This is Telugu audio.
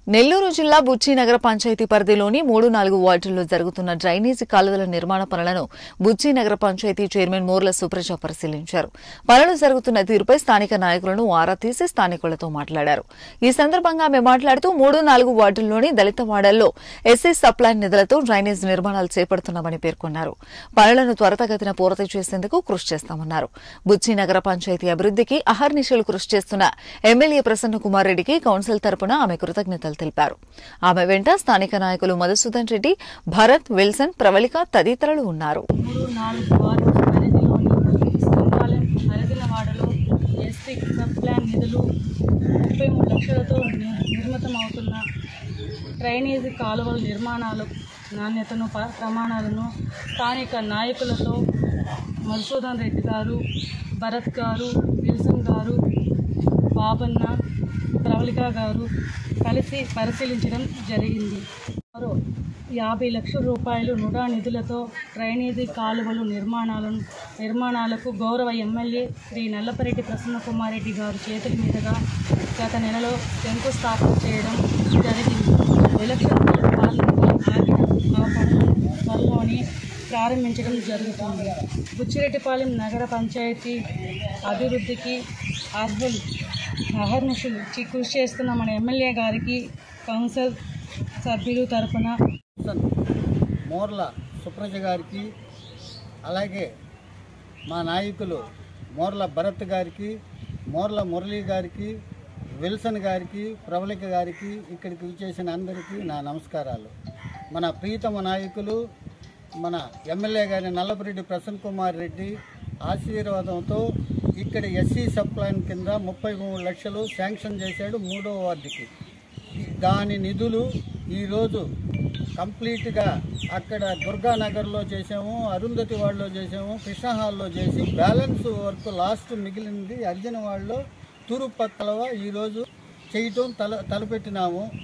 నెల్లూరు జిల్లా బుచ్చి నగర పంచాయతీ పరిధిలోని మూడు నాలుగు వార్డుల్లో జరుగుతున్న డ్రైనేజీ కాలువల నిర్మాణ పనులను బుచ్చి నగర పంచాయతీ చైర్మన్ మోర్ల సుప్రజ పరిశీలించారు పనులు జరుగుతున్న తీరుపై స్థానిక నాయకులను ఆరా తీసి స్థానికులతో మాట్లాడారు ఈ సందర్భంగా ఆమె మాట్లాడుతూ మూడు నాలుగు వార్డుల్లోని దళిత వాడల్లో ఎస్సీ సప్లై నిధులతో డ్రైనేజ్ నిర్మాణాలు చేపడుతున్నామని పేర్కొన్నారు పనులను త్వరితగతిన పూర్తి చేసేందుకు కృషి చేస్తామన్నారు బుచ్చి నగర పంచాయతీ అభివృద్ధికి అహర్నిశలు కృషి చేస్తున్న ఎమ్మెల్యే ప్రసన్న కుమార్ రెడ్డికి కౌన్సిల్ తరపున ఆమె కృతజ్ఞతలు తెలిపారు ఆమె వెంట స్థానిక నాయకులు మధుసూదన్ రెడ్డి భరత్ విల్సన్ ప్రవళిక తదితరులు ఉన్నారు మూడు నాలుగు వార్డు పరిధిలోని శ్రీకాళం అరదిలవాడలో ఎస్సీ సబ్ ప్లాన్ నిధులు ముప్పై మూడు లక్షలతో ని- నిర్మితమవుతున్న డ్రైనేజీ కాలువల నిర్మాణాలు నాణ్యతను ప- ప్రమాణాలను స్థానిక నాయకులతో మధుసూదన్ రెడ్డి గారు భరత్ గారు విల్సన్ గారు బాబన్న ప్రవళిక గారు కలిసి పరిశీలించడం జరిగింది మరో యాభై లక్షల రూపాయలు నుడా నిధులతో డ్రైనేజీ కాలువలు నిర్మాణాలను నిర్మాణాలకు గౌరవ ఎమ్మెల్యే శ్రీ నల్లపరెడ్డి ప్రసన్నకుమారెడ్డి గారు చేతుల మీదుగా గత నెలలో శంకుస్థాపన చేయడం జరిగింది ఎలక్షన్ పాలనలో ఆగిన ఆ పనులను త్వరలోనే ప్రారంభించడం జరుగుతుంది బుచ్చిరెడ్డిపాలెం నగర పంచాయతీ అభివృద్ధికి అర్హులు అహర్నిశలు చి- కృషి చేస్తున్న మన ఎమ్మెల్యే గారికి కౌన్సిల్ సభ్యులు తరపున సన్ మోర్ల సుప్రజ గారికి అలాగే మా నాయకులు మోర్ల భరత్ గారికి మోర్ల మురళి గారికి విల్సన్ గారికి ప్రవళిక గారికి ఇక్కడికి విచ్చేసిన అందరికీ నా నమస్కారాలు మన ప్రీతమ నాయకులు మన ఎమ్మెల్యే గారి నల్లపురెడ్డి ప్రసన్న కుమార్ రెడ్డి ఆశీర్వాదంతో ఇక్కడ ఎస్సీ సబ్ ప్లాన్ కింద ముప్పై మూడు లక్షలు శాంక్షన్ చేశాడు మూడో వార్డుకి దాని నిధులు ఈరోజు కంప్లీట్గా అక్కడ దుర్గానగర్లో చేసాము అరుంధతి వాళ్ళలో చేసాము కృష్ణ హాల్లో చేసి బ్యాలెన్స్ వర్క్ లాస్ట్ మిగిలింది అర్జున వాళ్ళలో తూర్పు పక్కలవ ఈరోజు చేయటం తల తలపెట్టినాము